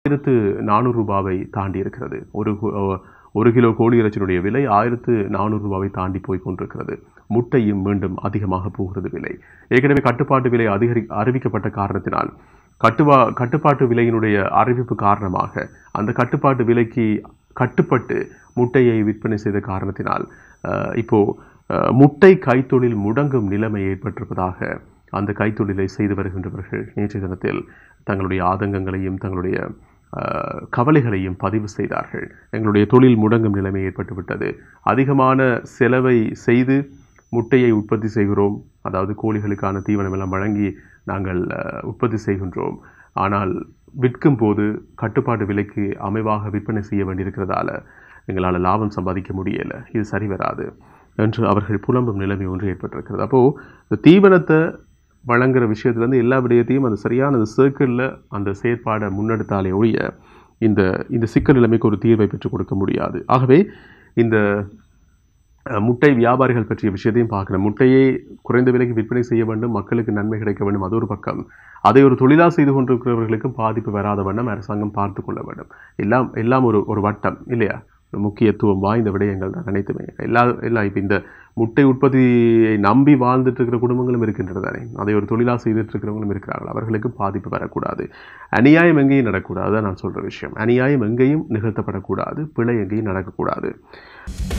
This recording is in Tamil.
ஆயிரத்து நானூறு ரூபாவை தாண்டி இருக்கிறது ஒரு கு- அஹ், ஒரு கிலோ கோழி இறைச்சியினுடைய விலை ஆயிரத்து நானூறு ரூபாவை தாண்டி போய் கொண்டிருக்கிறது முட்டையும் மீண்டும் அதிகமாக போகிறது விலை ஏற்கனவே கட்டுப்பாட்டு விலை அதிகரி அறிவிக்கப்பட்ட காரணத்தினால் கட்டுவா கட்டுப்பாட்டு விலையினுடைய அறிவிப்பு காரணமாக அந்த கட்டுப்பாட்டு விலைக்கு கட்டுப்பட்டு முட்டையை விற்பனை செய்த காரணத்தினால் அஹ், இப்போ அஹ், முட்டை கைத்தொழில் முடங்கும் நிலைமை ஏற்பட்டிருப்பதாக அந்த கைத்தொழிலை செய்து வருகின்றவர்கள் நேற்றைய தினத்தில் தங்களுடைய ஆதங்கங்களையும் தங்களுடைய அஹ், கவலைகளையும் பதிவு செய்தார்கள் எங்களுடைய தொழில் முடங்கும் நிலைமை ஏற்பட்டுவிட்டது அதிகமான செலவை செய்து முட்டையை உற்பத்தி செய்கிறோம் அதாவது கோழிகளுக்கான தீவனம் எல்லாம் வழங்கி நாங்கள் அஹ், உற்பத்தி செய்கின்றோம் ஆனால் விற்கும் போது கட்டுப்பாட்டு விலைக்கு அமைவாக விற்பனை செய்ய வேண்டியிருக்கிறதால எங்களால் லாபம் சம்பாதிக்க முடியலை இது சரி வராது என்று அவர்கள் புலம்பும் நிலைமை ஒன்று ஏற்பட்டிருக்கிறது அப்போது இந்த தீவனத்தை வழங்குற விஷயத்துலேருந்து எல்லா விடயத்தையும் அந்த சரியான அந்த சர்க்கிளில் அந்த செயற்பாடை முன்னெடுத்தாலே ஒழிய இந்த இந்த சிக்கல் நிலைமைக்கு ஒரு தீர்வை பெற்றுக் கொடுக்க முடியாது ஆகவே இந்த அஹ், முட்டை வியாபாரிகள் பற்றிய விஷயத்தையும் பார்க்கணும் முட்டையை குறைந்த விலைக்கு விற்பனை செய்ய வேண்டும் மக்களுக்கு நன்மை கிடைக்க வேண்டும் அது ஒரு பக்கம் அதை ஒரு தொழிலாக செய்து கொண்டிருக்கிறவர்களுக்கும் பாதிப்பு வராத வண்ணம் அரசாங்கம் பார்த்து கொள்ள வேண்டும் எல்லாம் எல்லாம் ஒரு ஒரு வட்டம் இல்லையா ஒரு முக்கியத்துவம் வாய்ந்த விடயங்கள் தான் அனைத்துமே எல்லா எல்லாம் இப்போ இந்த முட்டை உற்பத்தியை நம்பி வாழ்ந்துட்டு இருக்கிற குடும்பங்களும் இருக்கின்றது தானே அதை ஒரு தொழிலாக செய்துட்டு இருக்கிறவங்களும் இருக்கிறார்கள் அவர்களுக்கும் பாதிப்பு வரக்கூடாது அநியாயம் எங்கேயும் நடக்கக்கூடாது அதான் நான் சொல்கிற விஷயம் அநியாயம் எங்கேயும் நிகழ்த்தப்படக்கூடாது பிழை எங்கேயும் நடக்கக்கூடாது